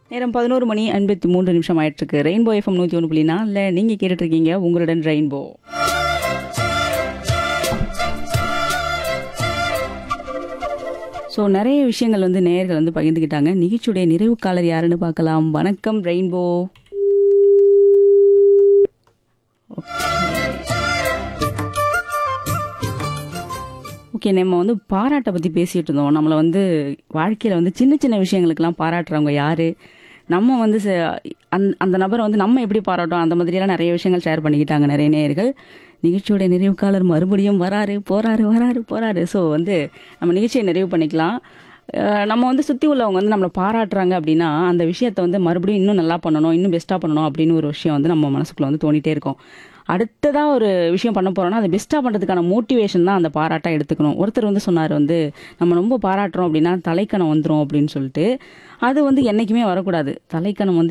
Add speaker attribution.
Speaker 1: நேரம் பதினோரு மணி ஐம்பத்தி மூன்று நிமிஷம் ஆயிட்டிருக்கு ரெயின்போ எஃப்எம் நூற்றி ஒன்று புள்ளி நாலில் நீங்கள் கேட்டுட்ருக்கீங்க உங்களுடன் ரெயின்போ ஸோ நிறைய விஷயங்கள் வந்து நேயர்கள் வந்து பகிர்ந்துக்கிட்டாங்க நிகழ்ச்சியுடைய நிறைவு காலர் யாருன்னு பார்க்கலாம் வணக்கம் ரெயின்போ ஓகே நம்ம வந்து பாராட்டை பற்றி பேசிகிட்டு இருந்தோம் நம்மளை வந்து வாழ்க்கையில் வந்து சின்ன சின்ன விஷயங்களுக்கெல்லாம் பாராட்டுறவங்க யார் நம்ம வந்து ச- அந் அந்த நபரை வந்து நம்ம எப்படி பாராட்டோம் அந்த மாதிரியெல்லாம் நிறைய விஷயங்கள் ஷேர் பண்ணிக்கிட்டாங்க நிறைய நேயர்கள் நிகழ்ச்சியோட நிறைவுக்காலர் மறுபடியும் வராரு போறாரு வராரு போறாரு ஸோ வந்து நம்ம நிகழ்ச்சியை நிறைவு பண்ணிக்கலாம் அஹ் நம்ம வந்து சுற்றி உள்ளவங்க வந்து நம்மளை பாராட்டுறாங்க அப்படின்னா அந்த விஷயத்தை வந்து மறுபடியும் இன்னும் நல்லா பண்ணணும் இன்னும் பெஸ்ட்டாக பண்ணணும் அப்படின்னு ஒரு விஷயம் வந்து நம்ம மனசுக்குள்ள வந்து தோணிட்டே இருக்கும் அடுத்ததாக ஒரு விஷயம் பண்ண போகிறோம்னா அதை பெஸ்ட்டாக பண்ணுறதுக்கான மோட்டிவேஷன் தான் அந்த பாராட்டாக எடுத்துக்கணும் ஒருத்தர் வந்து சொன்னார் வந்து நம்ம ரொம்ப பாராட்டுறோம் அப்படின்னா தலைக்கணம் வந்துடும் அப்படின்னு சொல்லிட்டு அது வந்து என்றைக்குமே வரக்கூடாது தலைக்கணம் வந்து